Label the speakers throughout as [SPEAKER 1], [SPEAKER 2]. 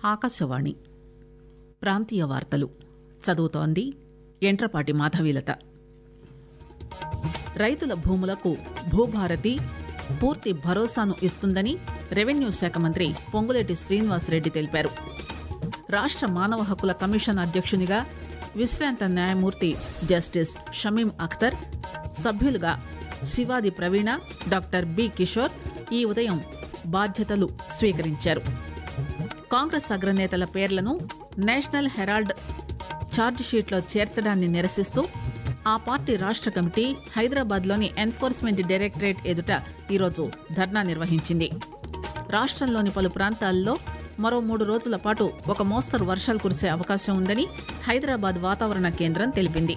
[SPEAKER 1] ఆకాశవాణి ప్రాంతీయ వార్తలు చదువుతోంది ఎంట్రపాటి మాధవీలత రైతుల భూములకు భూభారతి పూర్తి భరోసాను ఇస్తుందని రెవెన్యూ శాఖ మంత్రి పొంగులేటి శ్రీనివాసరెడ్డి తెలిపారు రాష్ట్ర మానవ హక్కుల కమిషన్ అధ్యక్షునిగా విశ్రాంత న్యాయమూర్తి జస్టిస్ షమీం అఖ్తర్ సభ్యులుగా శివాది ప్రవీణ డాక్టర్ బి కిషోర్ ఈ ఉదయం బాధ్యతలు స్వీకరించారు కాంగ్రెస్ అగ్రనేతల పేర్లను నేషనల్ హెరాల్డ్ ఛార్జిషీట్లో చేర్చడాన్ని నిరసిస్తూ ఆ పార్టీ రాష్ట్ర కమిటీ హైదరాబాద్లోని ఎన్ఫోర్స్మెంట్ డైరెక్టరేట్ ఎదుట ఈరోజు ధర్నా నిర్వహించింది రాష్ట్రంలోని పలు ప్రాంతాల్లో మరో మూడు రోజుల పాటు ఒక మోస్తరు వర్షాలు కురిసే అవకాశం ఉందని హైదరాబాద్ వాతావరణ కేంద్రం తెలిపింది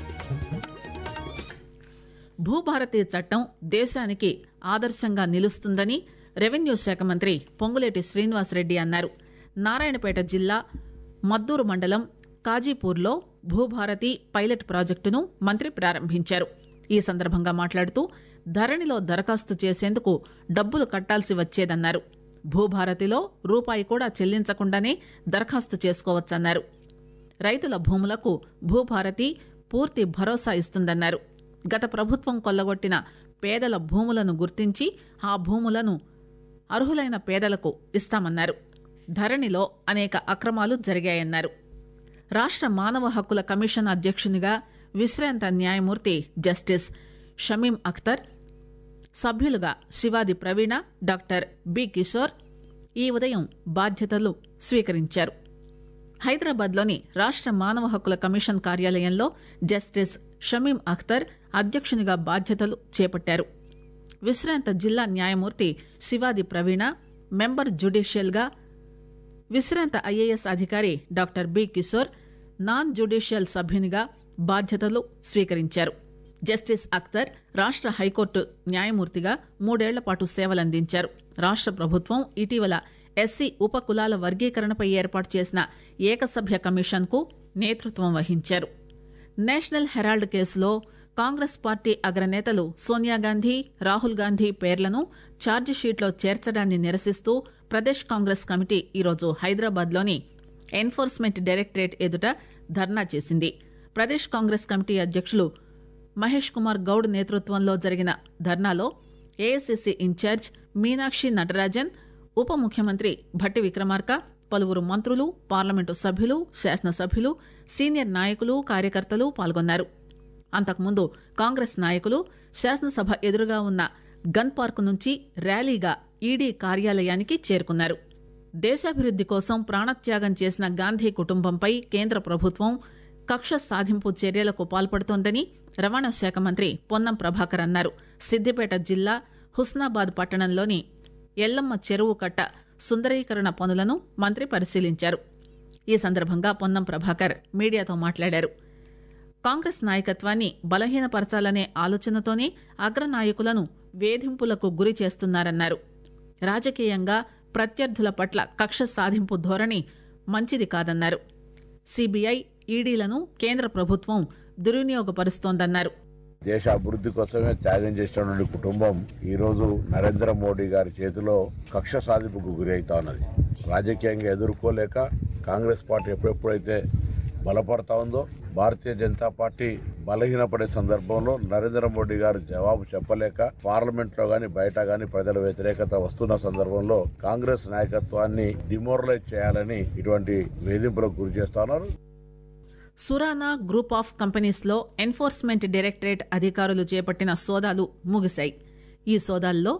[SPEAKER 1] భూభారతి చట్టం దేశానికి ఆదర్శంగా నిలుస్తుందని రెవెన్యూ శాఖ మంత్రి పొంగులేటి శ్రీనివాసరెడ్డి అన్నారు నారాయణపేట జిల్లా మద్దూరు మండలం కాజీపూర్లో భూభారతి పైలట్ ప్రాజెక్టును మంత్రి ప్రారంభించారు ఈ సందర్భంగా మాట్లాడుతూ ధరణిలో దరఖాస్తు చేసేందుకు డబ్బులు కట్టాల్సి వచ్చేదన్నారు భూభారతిలో రూపాయి కూడా చెల్లించకుండానే దరఖాస్తు చేసుకోవచ్చన్నారు రైతుల భూములకు భూభారతి పూర్తి భరోసా ఇస్తుందన్నారు గత ప్రభుత్వం కొల్లగొట్టిన పేదల భూములను గుర్తించి ఆ భూములను అర్హులైన పేదలకు ఇస్తామన్నారు ధరణిలో అనేక అక్రమాలు జరిగాయన్నారు రాష్ట్ర మానవ హక్కుల కమిషన్ అధ్యక్షునిగా విశ్రాంత న్యాయమూర్తి జస్టిస్ షమీం అఖ్తర్ సభ్యులుగా శివాది ప్రవీణ డాక్టర్ బి కిషోర్ ఈ ఉదయం బాధ్యతలు స్వీకరించారు హైదరాబాద్లోని రాష్ట్ర మానవ హక్కుల కమిషన్ కార్యాలయంలో జస్టిస్ షమీం అఖ్తర్ అధ్యక్షునిగా బాధ్యతలు చేపట్టారు విశ్రాంత జిల్లా న్యాయమూర్తి శివాది ప్రవీణ మెంబర్ జ్యుడిషియల్గా విశ్రాంత ఐఏఎస్ అధికారి doctor B Kishore non judicial సభ్యునిగా బాధ్యతలు స్వీకరించారు జస్టిస్ అఖ్తర్ రాష్ట్ర హైకోర్టు న్యాయమూర్తిగా మూడేళ్ల పాటు సేవలందించారు రాష్ట్ర ప్రభుత్వం ఇటీవల ఎస్సీ ఉపకులాల వర్గీకరణపై ఏర్పాటు చేసిన ఏకసభ్య కమిషన్కు నేతృత్వం వహించారు నేషనల్ హెరాల్డ్ కేసులో కాంగ్రెస్ పార్టీ అగ్రనేతలు సోనియాగాంధీ రాహుల్ గాంధీ పేర్లను ఛార్జిషీట్లో చేర్చడాన్ని నిరసిస్తూ ప్రదేశ్ కాంగ్రెస్ కమిటీ ఈరోజు హైదరాబాద్లోని ఎన్ఫోర్స్మెంట్ డైరెక్టరేట్ ఎదుట ధర్నా చేసింది ప్రదేశ్ కాంగ్రెస్ కమిటీ అధ్యక్షులు మహేష్ కుమార్ గౌడ్ నేతృత్వంలో జరిగిన ధర్నాలో ఏఐసిసి ఇన్ఛార్జ్ మీనాక్షి నటరాజన్ ఉప ముఖ్యమంత్రి భట్టి విక్రమార్క పలువురు మంత్రులు పార్లమెంటు సభ్యులు శాసనసభ్యులు సీనియర్ నాయకులు కార్యకర్తలు పాల్గొన్నారు అంతకుముందు కాంగ్రెస్ నాయకులు శాసనసభ ఎదురుగా ఉన్న గన్ పార్క్ నుంచి ర్యాలీగా ఈడీ కార్యాలయానికి చేరుకున్నారు దేశాభివృద్ది కోసం ప్రాణత్యాగం చేసిన గాంధీ కుటుంబంపై కేంద్ర ప్రభుత్వం కక్ష సాధింపు చర్యలకు పాల్పడుతోందని రవాణా శాఖ మంత్రి పొన్నం ప్రభాకర్ అన్నారు సిద్దిపేట జిల్లా హుస్నాబాద్ పట్టణంలోని ఎల్లమ్మ చెరువు కట్ట సుందరీకరణ పనులను మంత్రి పరిశీలించారు ఈ సందర్భంగా పొన్నం ప్రభాకర్ మీడియాతో మాట్లాడారు కాంగ్రెస్ నాయకత్వాన్ని బలహీనపరచాలనే ఆలోచనతోనే అగ్రనాయకులను వేధింపులకు గురి చేస్తున్నారన్నారు రాజకీయంగా ప్రత్యర్థుల పట్ల కక్ష సాధింపు ధోరణి మంచిది కాదన్నారు సిబిఐ ఈడీలను కేంద్ర ప్రభుత్వం దుర్వినియోగపరుస్తోందన్నారు
[SPEAKER 2] దేశ అభివృద్ధి కోసమే త్యాగం చేసినటువంటి కుటుంబం ఈ రోజు నరేంద్ర మోడీ గారి చేతిలో కక్ష సాధింపుకు గురి అవుతా ఉన్నది రాజకీయంగా ఎదుర్కోలేక కాంగ్రెస్ పార్టీ ఎప్పుడెప్పుడైతే బలపడతా ఉందో భారతీయ జనతా పార్టీ బలహీనపడే సందర్భంలో నరేంద్ర మోడీ గారు జవాబు చెప్పలేక పార్లమెంట్ లో గాని బయట గాని ప్రజల వ్యతిరేకత వస్తున్న సందర్భంలో కాంగ్రెస్ నాయకత్వాన్ని డిమోరలైజ్ చేయాలని ఇటువంటి వేధింపులకు గురి చేస్తా ఉన్నారు
[SPEAKER 1] సురానా గ్రూప్ ఆఫ్ కంపెనీస్లో ఎన్ఫోర్స్మెంట్ డైరెక్టరేట్ అధికారులు చేపట్టిన సోదాలు ముగిశాయి ఈ సోదాల్లో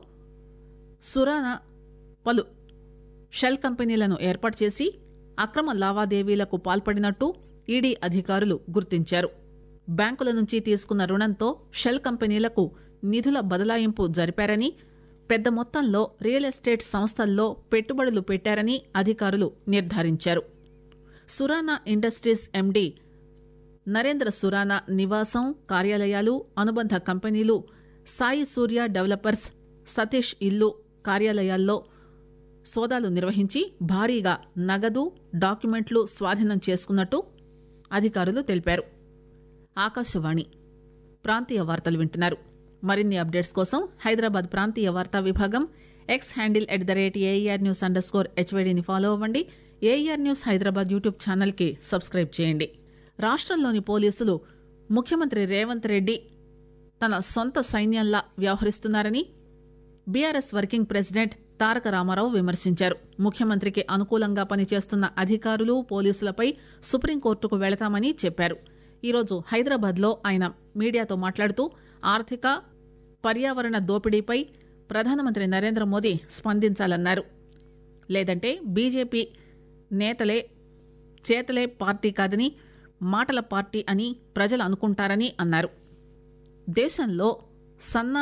[SPEAKER 1] సురానా పలు షెల్ కంపెనీలను ఏర్పాటు చేసి అక్రమ లావాదేవీలకు పాల్పడినట్టు ఈడీ అధికారులు గుర్తించారు బ్యాంకుల నుంచి తీసుకున్న రుణంతో షెల్ కంపెనీలకు నిధుల బదలాయింపు జరిపారని పెద్ద మొత్తంలో రియల్ ఎస్టేట్ సంస్థల్లో పెట్టుబడులు పెట్టారని అధికారులు నిర్ధారించారు సురానా ఇండస్ట్రీస్ ఎండీ నరేంద్ర సురానా నివాసం కార్యాలయాలు అనుబంధ కంపెనీలు సాయి సూర్య డెవలపర్స్ సతీష్ ఇల్లు కార్యాలయాల్లో సోదాలు నిర్వహించి భారీగా నగదు డాక్యుమెంట్లు స్వాధీనం చేసుకున్నట్టు అధికారులు తెలిపారు ఆకాశవాణి ప్రాంతీయ వార్తలు వింటున్నారు మరిన్ని అప్డేట్స్ కోసం హైదరాబాద్ ప్రాంతీయ వార్తా విభాగం X handle at the rate AR news underscore హెచ్వైడీని ఫాలో అవ్వండి ఏఆర్ న్యూస్ హైదరాబాద్ యూట్యూబ్ ఛానల్కి సబ్స్క్రైబ్ చేయండి రాష్ట్రంలోని పోలీసులు ముఖ్యమంత్రి రేవంత్ రెడ్డి తన సొంత సైన్యంలా వ్యవహరిస్తున్నారని BRS working president Taraka Rama Rao విమర్శించారు ముఖ్యమంత్రికి అనుకూలంగా పనిచేస్తున్న అధికారులు పోలీసులపై సుప్రీంకోర్టుకు వెళతామని చెప్పారు ఈరోజు హైదరాబాద్లో ఆయన మీడియాతో మాట్లాడుతూ ఆర్థిక పర్యావరణ దోపిడీపై ప్రధానమంత్రి నరేంద్ర మోదీ స్పందించాలన్నారు లేదంటే బీజేపీ నేతలే చేతలే పార్టీ కాదని మాటల పార్టీ అని ప్రజలు అనుకుంటారని అన్నారు దేశంలో సన్న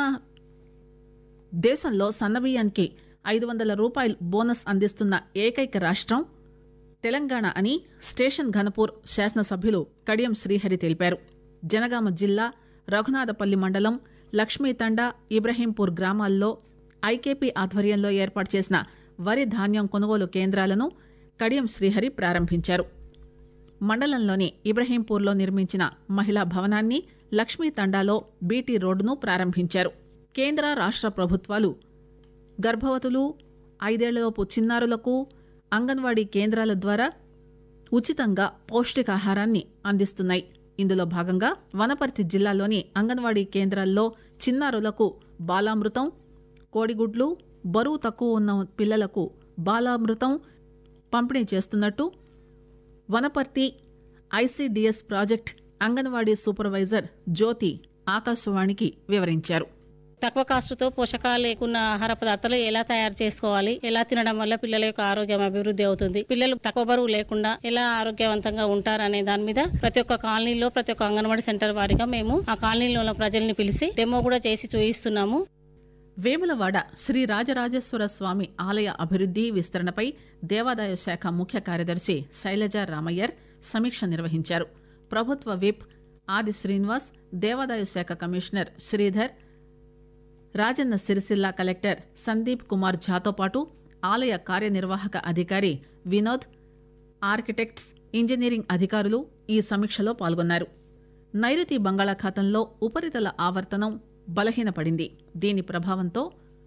[SPEAKER 1] దేశంలో సన్నబియ్యానికి ఐదు వందల రూపాయలు బోనస్ అందిస్తున్న ఏకైక రాష్ట్రం తెలంగాణ అని స్టేషన్ ఘనపూర్ శాసనసభ్యులు కడియం శ్రీహరి తెలిపారు జనగామ జిల్లా రఘునాథపల్లి మండలం లక్ష్మీతండ ఇబ్రహీంపూర్ గ్రామాల్లో ఐకేపీ ఆధ్వర్యంలో ఏర్పాటు చేసిన వరి ధాన్యం కొనుగోలు కేంద్రాలను కడియం శ్రీహరి ప్రారంభించారు మండలంలోని ఇబ్రహీంపూర్లో నిర్మించిన మహిళా భవనాన్ని లక్ష్మీ తండాలో బీటీ రోడ్డును ప్రారంభించారు కేంద్ర రాష్ట్ర ప్రభుత్వాలు గర్భవతులు ఐదేళ్లలోపు చిన్నారులకు అంగన్వాడీ కేంద్రాల ద్వారా ఉచితంగా పౌష్టికాహారాన్ని అందిస్తున్నాయి ఇందులో భాగంగా వనపర్తి జిల్లాలోని అంగన్వాడీ కేంద్రాల్లో చిన్నారులకు బాలామృతం కోడిగుడ్లు బరువు తక్కువ ఉన్న పిల్లలకు బాలామృతం పంపిణీ చేస్తున్నట్టు Wanaparthy ICDS project anganwadi supervisor Jyothi ఆకాశవాణికి వివరించారు
[SPEAKER 3] తక్కువ కాస్టుతో పోషకాలు లేకున్న ఆహార పదార్థాలు ఎలా తయారు చేసుకోవాలి ఎలా తినడం వల్ల పిల్లల యొక్క ఆరోగ్యం అభివృద్ధి అవుతుంది పిల్లలు తక్కువ బరువు లేకుండా ఎలా ఆరోగ్యవంతంగా ఉంటారనే దాని మీద ప్రతి ఒక్క కాలనీలో ప్రతి ఒక్క అంగన్వాడీ సెంటర్ వారిగా మేము ఆ కాలనీలో ఉన్న ప్రజల్ని పిలిచి డెమో కూడా చేసి చూయిస్తున్నాము
[SPEAKER 1] వేములవాడ శ్రీ రాజరాజేశ్వర స్వామి ఆలయ అభివృద్ది విస్తరణపై దేవాదాయ శాఖ ముఖ్య కార్యదర్శి శైలజ రామయ్యర్ సమీక్ష నిర్వహించారు ప్రభుత్వ విప్ ఆది శ్రీనివాస్ దేవాదాయ శాఖ కమిషనర్ శ్రీధర్ రాజన్న సిరిసిల్ల కలెక్టర్ సందీప్ కుమార్ ఝాతో పాటు ఆలయ కార్యనిర్వాహక అధికారి వినోద్ ఆర్కిటెక్ట్స్ ఇంజనీరింగ్ అధికారులు ఈ సమీక్షలో పాల్గొన్నారు నైరుతి బంగాళాఖాతంలో ఉపరితల ఆవర్తనం బలహీనపడింది దీని ప్రభావంతో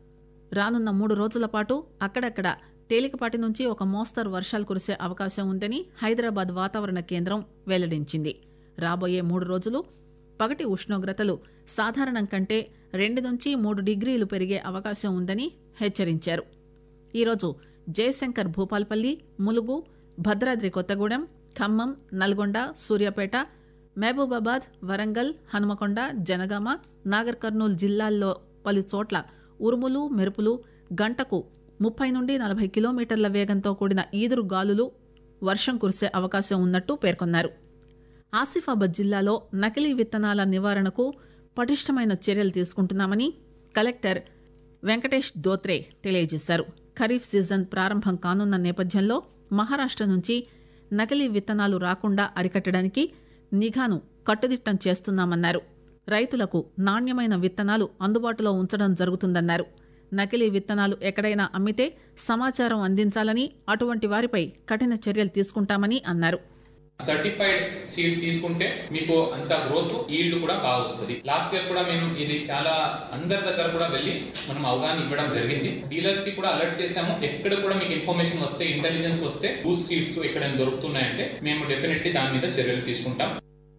[SPEAKER 1] రానున్న మూడు రోజుల పాటు అక్కడక్కడ తేలికపాటి నుంచి ఒక మోస్తరు వర్షాలు కురిసే అవకాశం ఉందని హైదరాబాద్ వాతావరణ కేంద్రం వెల్లడించింది రాబోయే మూడు రోజులు పగటి ఉష్ణోగ్రతలు సాధారణం కంటే రెండు నుంచి మూడు డిగ్రీలు పెరిగే అవకాశం ఉందని హెచ్చరించారు ఈరోజు జయశంకర్ భూపాల్పల్లి ములుగు భద్రాద్రి కొత్తగూడెం ఖమ్మం నల్గొండ సూర్యాపేట మహబూబాబాద్ వరంగల్ హనుమకొండ జనగామ నాగర్ కర్నూలు జిల్లాల్లో పలు చోట్ల ఉరుములు మెరుపులు గంటకు ముప్పై నుండి నలభై కిలోమీటర్ల వేగంతో కూడిన ఈదురు గాలులు వర్షం కురిసే అవకాశం ఉన్నట్టు పేర్కొన్నారు ఆసిఫాబాద్ జిల్లాలో నకిలీ విత్తనాల నివారణకు పటిష్టమైన చర్యలు తీసుకుంటున్నామని కలెక్టర్ వెంకటేష్ దోత్రే తెలియజేశారు ఖరీఫ్ సీజన్ ప్రారంభం కానున్న నేపథ్యంలో మహారాష్ట్ర నుంచి నకిలీ విత్తనాలు రాకుండా అరికట్టడానికి నిఘాను కట్టుదిట్టం చేస్తున్నామన్నారు రైతులకు నాణ్యమైన విత్తనాలు అందుబాటులో ఉంచడం జరుగుతుందన్నారు నకిలీ విత్తనాలు ఎక్కడైనా అమ్మితే సమాచారం అందించాలని అటువంటి వారిపై కఠిన చర్యలు తీసుకుంటామని అన్నారు
[SPEAKER 4] సర్టిఫైడ్ సీడ్స్ తీసుకుంటే మీకు అంత గ్రోత్ ఈల్డ్ కూడా బాగా వస్తుంది లాస్ట్ ఇయర్ కూడా మేము ఇది చాలా అందరి దగ్గర కూడా వెళ్ళి మనం అవగాహన ఇవ్వడం జరిగింది డీలర్స్ కి కూడా అలర్ట్ చేసాము ఎక్కడ కూడా మీకు ఇన్ఫర్మేషన్ వస్తే ఇంటెలిజెన్స్ వస్తే బూస్ సీడ్స్ ఎక్కడైనా దొరుకుతున్నాయంటే మేము డెఫినెట్లీ దాని మీద చర్యలు తీసుకుంటాం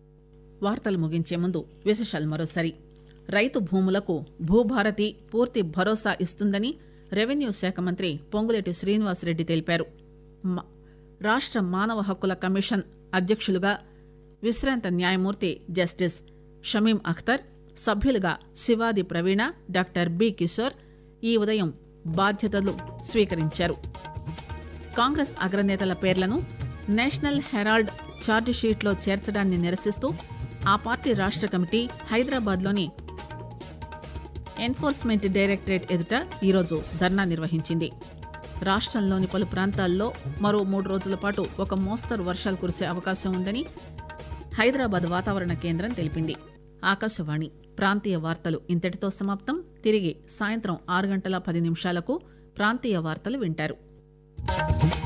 [SPEAKER 1] వార్తలు ముగించే ముందు విశేషాలు మరోసారి రైతు భూములకు భూభారతి పూర్తి భరోసా ఇస్తుందని రెవెన్యూ శాఖ మంత్రి పొంగులేటి శ్రీనివాసరెడ్డి తెలిపారు మ- రాష్ట్ర మానవ హక్కుల కమిషన్ అధ్యక్షులుగా విశ్రాంత న్యాయమూర్తి జస్టిస్ షమీం అఖ్తర్ సభ్యులుగా శివాది ప్రవీణ డాక్టర్ బి కిషోర్ ఈ ఉదయం బాధ్యతలు స్వీకరించారు కాంగ్రెస్ అగ్రనేతల పేర్లను నేషనల్ హెరాల్డ్ ఛార్జిషీట్లో చేర్చడాన్ని నిరసిస్తూ ఆ పార్టీ రాష్ట్ర కమిటీ హైదరాబాద్లోని ఎన్ఫోర్స్మెంట్ డైరెక్టరేట్ ఎదుట ఈరోజు ధర్నా నిర్వహించింది రాష్ట్రంలోని పలు ప్రాంతాల్లో మరో మూడు రోజుల పాటు ఒక మోస్తరు వర్షాలు కురిసే అవకాశం ఉందని హైదరాబాద్ వాతావరణ కేంద్రం తెలిపింది ఆకాశవాణి ప్రాంతీయ వార్తలు ఇంతటితో సమాప్తం తిరిగి సాయంత్రం ఆరు గంటల పది నిమిషాలకు ప్రాంతీయ వార్తలు వింటారు